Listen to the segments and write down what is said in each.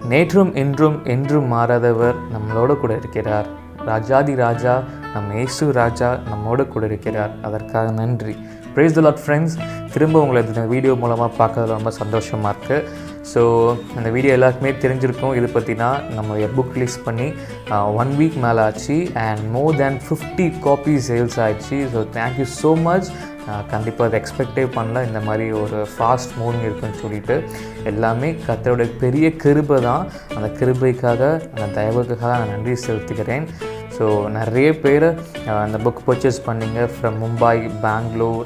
நேற்றும் இன்றும் என்றும் மாறாதவர் நம்மளோட கூட இருக்கிறார் ராஜாதி ராஜா நம் இயேசு ராஜா நம்மோட கூட இருக்கிறார் அதற்காக நன்றி praise the லாட் ஃப்ரெண்ட்ஸ் திரும்ப உங்களை இந்த வீடியோ மூலமாக பார்க்கறது ரொம்ப சந்தோஷமாக இருக்குது ஸோ அந்த வீடியோ எல்லாருக்குமே தெரிஞ்சிருக்கும் இது பற்றினா நம்ம புக் ரிலீஸ் பண்ணி ஒன் வீக் மேலே ஆச்சு and more than fifty copy sales ஆயிடுச்சு ஸோ தேங்க்யூ ஸோ மச் கண்டிப்பாக அதை எக்ஸ்பெக்டே பண்ணல இந்த மாதிரி ஒரு ஃபாஸ்ட் மூவிங் இருக்குன்னு சொல்லிட்டு எல்லாமே கத்தரோட பெரிய கிருபை தான் அந்த கிருபைக்காக அந்த தயவுக்காக நான் நன்றி செலுத்துகிறேன் ஸோ நிறைய பேர் அந்த புக் பர்ச்சேஸ் பண்ணீங்க ஃப்ரம் மும்பை பெங்களூர்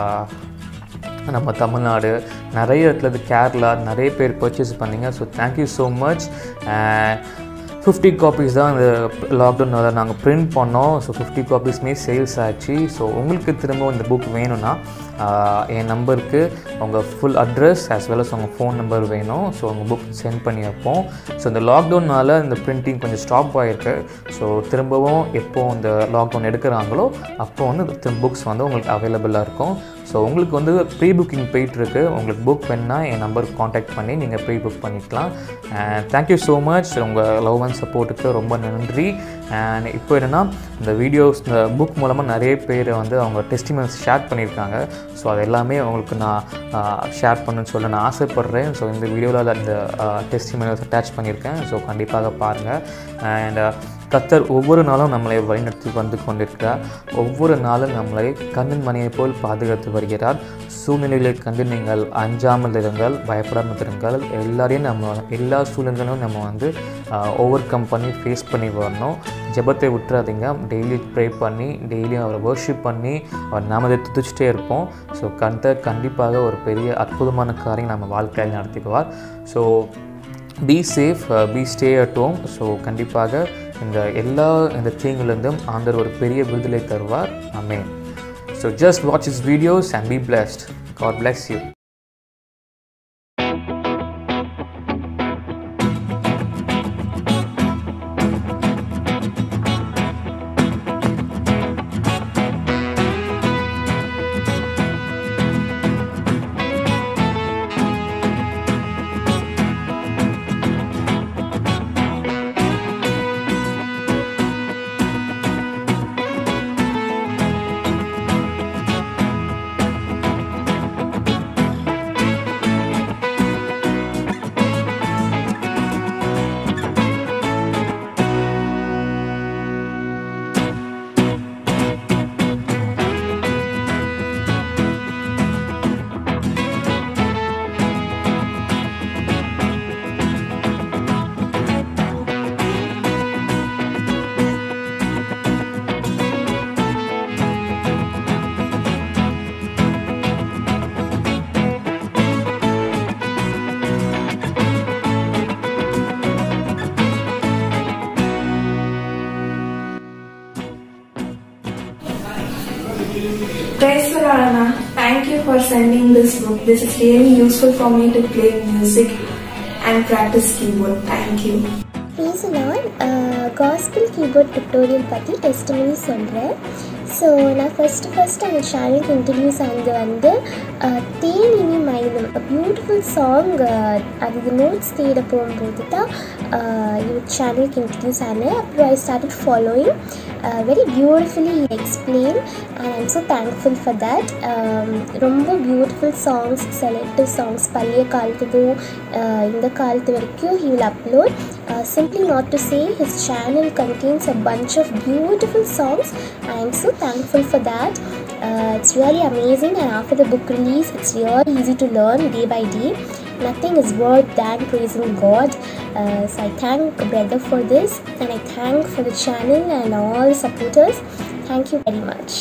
நம்ம தமிழ்நாடு நிறைய இடத்துல இது கேரளா நிறைய பேர் பர்ச்சேஸ் பண்ணீங்க so thank you so much fifty copies தான் இந்த லாக்டவுனில் நாங்கள் பிரிண்ட் பண்ணோம் ஸோ ஃபிஃப்டி காப்பீஸ்மே சேல்ஸ் ஆச்சு ஸோ உங்களுக்கு திரும்ப இந்த புக் வேணும்னா ஆஹ், என் நம்பருக்கு உங்கள் full address as well as உங்கள் ஃபோன் நம்பர் வேணும் ஸோ உங்கள் புக் சென்ட் பண்ணி வைப்போம் ஸோ இந்த லாக்டவுனால் இந்த பிரிண்டிங் கொஞ்சம் ஸ்டாப் ஆகிருக்கு ஸோ திரும்பவும் எப்போ இந்த லாக்டவுன் எடுக்கிறாங்களோ அப்போ வந்து திரும்ப புக்ஸ் வந்து உங்களுக்கு அவைலபிளாக இருக்கும் ஸோ உங்களுக்கு வந்து ப்ரீ புக்கிங் போயிட்டுருக்கு உங்களுக்கு புக் வேணுன்னா என் நம்பருக்கு காண்டாக்ட் பண்ணி நீங்கள் ப்ரீ புக் பண்ணிக்கலாம் அண்ட் தேங்க்யூ ஸோ மச் உங்கள் லவ் அண்ட் சப்போர்ட்டுக்கு ரொம்ப நன்றி அண்ட் இப்போ என்னென்னா இந்த வீடியோஸ் இந்த புக் மூலமாக நிறைய பேர் வந்து அவங்க டெஸ்டிமெண்ட்ஸ் ஷேர் பண்ணியிருக்காங்க ஸோ அது எல்லாமே அவங்களுக்கு நான் ஷேர் பண்ணுன்னு சொல்ல நான் ஆசைப்பட்றேன் ஸோ இந்த வீடியோவில் அந்த டெஸ்டிமெண்ட்ஸ் அட்டாச் பண்ணியிருக்கேன் ஸோ கண்டிப்பாக பாருங்கள் அண்ட் கத்தர் ஒவ்வொரு நாளும் நம்மளை வழிநடத்தி வந்து கொண்டிருக்கிறார் ஒவ்வொரு நாளும் நம்மளை கண்ணின் மணியைப் போல் பாதுகாத்து வருகிறார் சூழ்நிலைகளை கண்டு நீங்கள் அஞ்சாமல் இருங்கள் பயப்படாமல் இருங்கள் எல்லாரையும் நம்ம எல்லா சூழ்நிலைகளும் நம்ம வந்து ஓவர் கம் பண்ணி ஃபேஸ் பண்ணி வரணும் ஜெபத்தை விட்டுறாதீங்க டெய்லி ப்ரே பண்ணி டெய்லியும் அவரை வர்ஷிப் பண்ணி அவர் நாமத்தை துதிச்சிட்டே இருப்போம் ஸோ கண்ட கண்டிப்பாக ஒரு பெரிய அற்புதமான காரியம் நம்ம வாழ்க்கையில் நடத்திக்குவார் so be safe be stay at home so கண்டிப்பாக இந்த எல்லா இந்த தீங்குலேருந்தும் ஆண்டவர் ஒரு பெரிய விடுதலை தருவார் amen so just watch is videos and be blessed God bless you Praise the Lord, Anna. Thank you for sending this book. This is really useful for me to play music and practice keyboard. Thank you. Please Lord gospel keyboard tutorial பற்றி testimony சொல்கிறேன் so நான் first first அந்த சேனலுக்கு introduce ஆனது வந்து uh, தேனினி மயிலும் beautiful song அது notes தேட போகும்போது தான் சேனலுக்கு இன்ட்ரடியூஸ் ஆனேன் அப்புறம் I started following very beautifully explain and I'm so thankful for that ரொம்ப பியூட்டிஃபுல் சாங்ஸ் செலக்டிவ் சாங்ஸ் பழைய காலத்துக்கும் uh, இந்த காலத்து வரைக்கும் he will upload uh, simply not to say his channel contains a bunch of beautiful songs i am so thankful for that uh, it's really amazing and after the book release it's really easy to learn day by day nothing is worth than praising god uh, so i thank brother for this and i thank for the channel and all the supporters thank you very much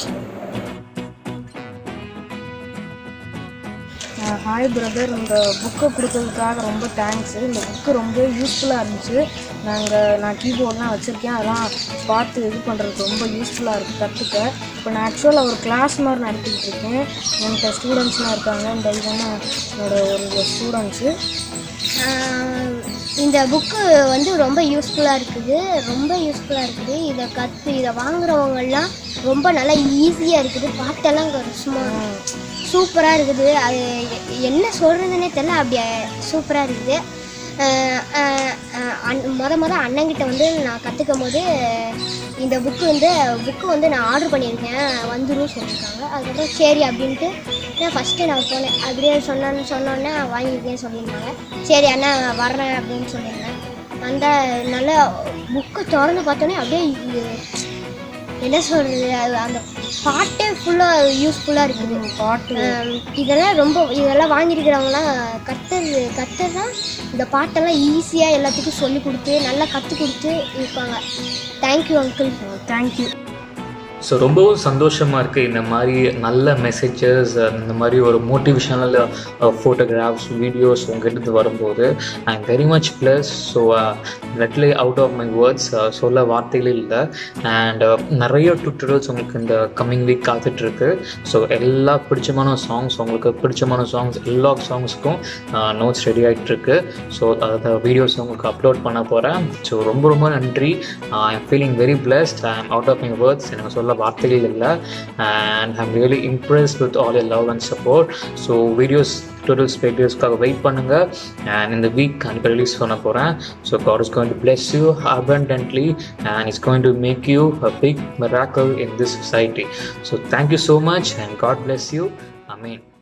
hi brother உங்கள் புக்கை கொடுத்ததுக்காக ரொம்ப thanks இந்த book ரொம்ப யூஸ்ஃபுல்லாக இருந்துச்சு நாங்கள் நான் கீபோர்ட்லாம் வச்சுருக்கேன் அதெல்லாம் பார்த்து இது பண்ணுறதுக்கு ரொம்ப யூஸ்ஃபுல்லாக இருக்குது கற்றுக்க இப்போ நான் ஆக்சுவலாக ஒரு கிளாஸ் மாதிரி நடத்திக்கிட்டு இருக்கேன் என்கிட்ட ஸ்டூடெண்ட்ஸ்லாம் இருக்காங்க இந்த இதெல்லாம் என்னோட ஒரு ஸ்டூடெண்ட்ஸு ஆஹ் இந்த புக்கு வந்து ரொம்ப யூஸ்ஃபுல்லாக இருக்குது ரொம்ப யூஸ்ஃபுல்லாக இருக்குது இதை கற்று இதை வாங்குறவங்கெல்லாம் ரொம்ப நல்லா ஈஸியாக இருக்குது பாட்டெல்லாம் கொ- சும்மா சூப்பராக இருக்குது அது எ- என்ன சொல்கிறதுனே தெரியல அப்படி சூப்பராக இருக்குது ஆஹ் ஆஹ் அன் மொத மொதல் அண்ணங்கிட்ட வந்து நான் கற்றுக்கும் போது இந்த புக்கு வந்து புக்கு வந்து நான் ஆர்டர் பண்ணியிருக்கேன் வந்துடும் சொல்லியிருக்காங்க அதுக்கப்புறம் சரி அப்படின்ட்டு நான் ஃபஸ்ட்டு நான் போனேன் அப்படியே சொன்னேன்னு சொன்னோன்னே வாங்கியிருக்கேன் சொல்லியிருந்தாங்க சரி அண்ணா வர்றேன் அப்படின்னு சொல்லியிருந்தேன் அந்த நல்ல புக்கை திறந்து பார்த்தோன்னே அப்படியே இது என்ன சொல்கிறது அது அந்த பாட்டே ஃபுல்லாக யூஸ்ஃபுல்லாக இருக்குது பாட்டு ஆம், இதெல்லாம் ரொம்ப இதெல்லாம் வாங்கியிருக்கிறவங்களாம் கத்தர் கத்தர் தான் இந்த பாட்டெல்லாம் ஈஸியாக எல்லாத்துக்கும் சொல்லி கொடுத்து நல்லா கற்றுக் கொடுத்து இருப்பாங்க தேங்க்யூ அங்கிள் தேங்க்யூ ஸோ ரொம்பவும் சந்தோஷமாக இருக்குது இந்த மாதிரி நல்ல மெசேஜஸ் இந்த மாதிரி ஒரு மோட்டிவேஷனல் ஃபோட்டோகிராஃப்ஸ் வீடியோஸ் உங்ககிட்ட வரும்போது I am very much bless so lately out of my words சொல்ல வார்த்தைகளே இல்லை அண்ட் நிறைய டுட்டோரியல்ஸ் உங்களுக்கு இந்த கம்மிங் வீக் காத்துட்ருக்கு ஸோ எல்லா பிடிச்சமான சாங்ஸ் உங்களுக்கு பிடிச்சமான சாங்ஸ் எல்லா சாங்ஸ்க்கும் நோட்ஸ் ரெடி ஆகிட்டுருக்கு ஸோ அந்த வீடியோஸ் உங்களுக்கு அப்லோட் பண்ண போகிறேன் ஸோ ரொம்ப ரொம்ப நன்றி I am feeling very blessed I am out of my words எனக்கு சொல்ல வார்த்தைகள் இல்லை and I'm really impress with all a love and support so videos tutorials வீடியோஸ்க்காக வெயிட் பண்ணுங்கள் அண்ட் இந்த வீக் கண்டிப்பாக ரிலீஸ் பண்ண போகிறேன் so God is going to bless you abundantly and it's going to make you a big miracle in this society so thank you so much and god bless you amen